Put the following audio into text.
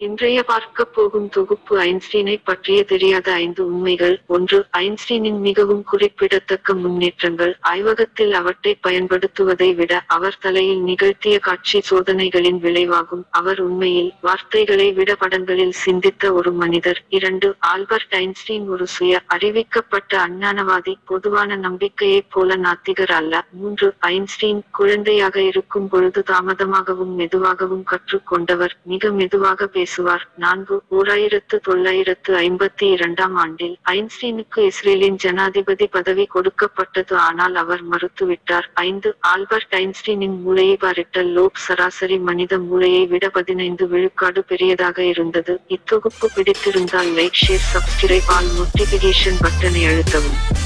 இன்றைய பார்க்க போகும் தொகுப்பு ஐன்ஸ்டீனை பற்றிய தெரியாத ஐந்து உண்மைகள் ஒன்று ஐன்ஸ்டீனின் மிகவும் குறிப்பிடத்தக்க முன்னேற்றங்கள் ஆய்வகத்தில் அவற்றை பயன்படுத்துவதை விட அவர் தலையில் நிகழ்த்திய காட்சி சோதனைகளின் விளைவாகும் அவர் உண்மையில் வார்த்தைகளை விட படங்களில் சிந்தித்த ஒரு மனிதர் இரண்டு ஆல்பர்ட் ஐன்ஸ்டீன் ஒரு சுய அறிவிக்கப்பட்ட அஞ்ஞானவாதி பொதுவான நம்பிக்கையைப் போல நாத்திகர் அல்ல மூன்று ஐன்ஸ்டீன் குழந்தையாக இருக்கும் பொழுது தாமதமாகவும் மெதுவாகவும் கற்றுக்கொண்டவர் மிக மெதுவாக பேசுவார் நான்கு ஓராயிரத்து தொள்ளாயிரத்து ஐம்பத்தி இரண்டாம் ஆண்டில் ஐன்ஸ்டீனுக்கு இஸ்ரேலின் ஜனாதிபதி பதவி கொடுக்கப்பட்டது ஆனால் அவர் மறுத்துவிட்டார் ஐந்து ஆல்பர்ட் ஐன்ஸ்டீனின் மூளையை பாரிட்டல் லோப் சராசரி மனித மூளையை விட பதினைந்து விழுக்காடு பெரியதாக இருந்தது இத்தொகுப்பு பிடித்திருந்தால் like share subscribe all notification பட்டனை அழுத்தவும்